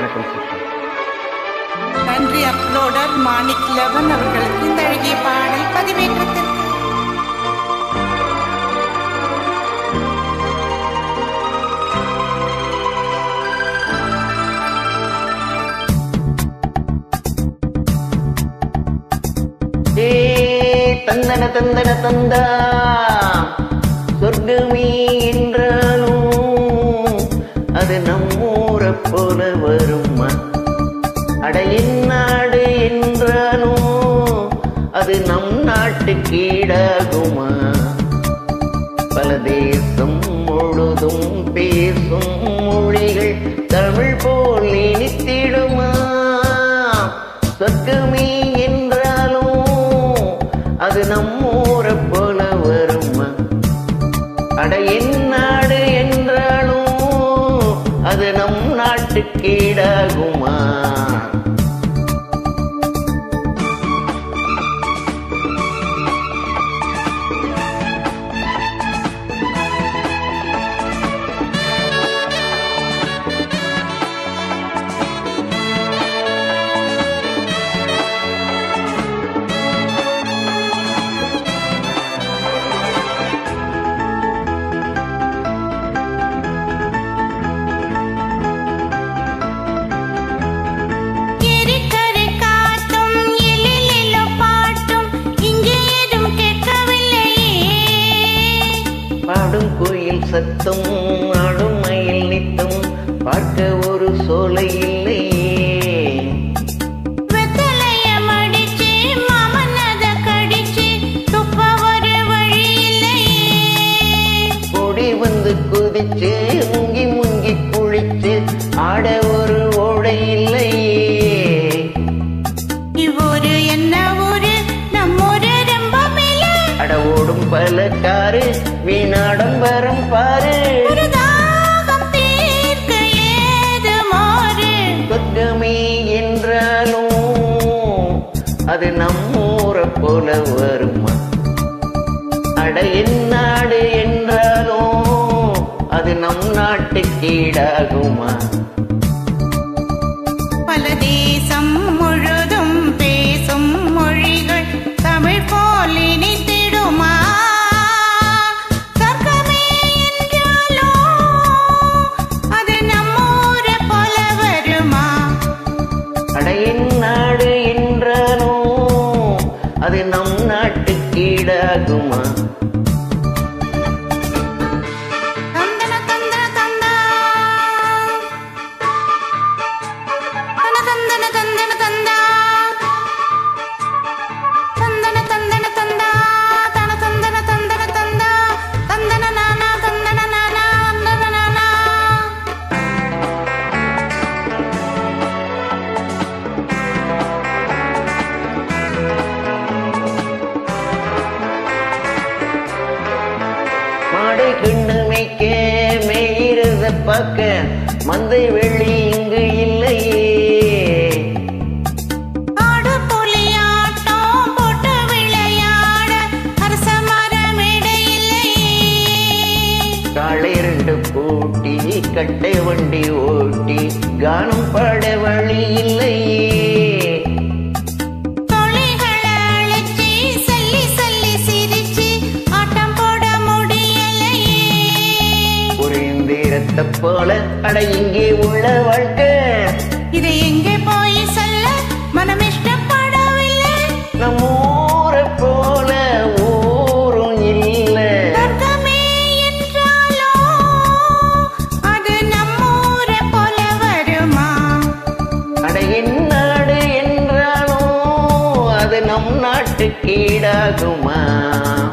வணக்கம் சிஸ்டர் நன்றி uploader Manik eleven அவர்களுக்கு இந்த அழகிய பாடல் பதிவேற்றத்திற்கு ஏ தந்தன தந்தன தந்தா சொர்க்கமே என்றாலும் அது நம்மூர போல வருமா அடையின் நாடு என்றாலும் அது நம் நாட்டு கீழாகுமா பல தேசம் முழுதும் பேசும் மொழிகள் தமிழ் போல் இனித்திடுமா சொர்க்கமே என்றாலும் அது நம்மூர போல வருமா அட என் நாடு என்றாலும் அது நம் நாட்டுக்கீடாகுமா எரிக்கரை காத்தும் எழிலெல்லோ பாட்டும் இங்கே ஏதும் கேட்கவில்லையே பாடும் கோயில் சத்தம் ஆடும் மயில் நித்தம் பார்க்க ஒரு சோலை இல்லையே வெத்தலைய மடிச்சு மாமன் அத கடிச்சு துப்ப ஒரு வழி இல்லையே ஓடி வந்து குதிச்சு முங்கி முங்கி குளிச்சு ஆட ஒரு ஓடை இல்லையே இவ்வூரு என்ன ஊரு நம்மூரு ரொம்ப மேலே அட ஓடும் பல காரு வீணாடம் வரும் பாரு ஒரு தாகம் தீர்க்க ஏது மாறு சொர்க்கமே என்றாலும் அது நம்மூர போல வருமா அட என் நாடு என்றாலும் அது நம் நாட்டுக்கீடாகுமா பல தேசம் முழுதும் பேசும் மொழிகள் தமிழ் போல் இனித்திடுமா சொர்க்கமே என்றாலும் அது நம்மூரை போல வருமா அட என் நாடு என்றாலும் அது நம் நாட்டுக்கீடாகுமா தந்தன தந்தன தந்தா தன தந்தன தந்தன தந்தா தந்தன தந்தன தந்தா தன தந்தன தந்தன தந்தா தந்தன நானா தந்தன நானா தந்தன நானா மாடை கண்ணு மேய்க்க மேயிறத பார்க்க மந்தை வெள்ளி இங்கு இல்லையே ஆடு புலியாட்டம் போட்டு விளையாட அரச மரம் இடையில்லையே காலை ரெண்டு பூட்டி கட்டை வண்டி ஓட்டி கானம் பாட வழி இல்லையே தொழில்களை அழைச்சி சொல்லி சொல்லி சிரிச்சு ஆட்டம் போட முடியலையே ஒரு இந்திரத்தை போல அட இங்கே உள்ள வாழ்க்கை இதை எங்கே போய் சொல்ல மனம் இஷ்டப்படவில்லை நம்ம ஊரை போல ஊரும் இல்லை சொர்க்கமே என்றாலோ அது நம்மூரை போல வருமா அட என் நாடு என்றாலும் அது நம் நாட்டுக்கீடாகுமா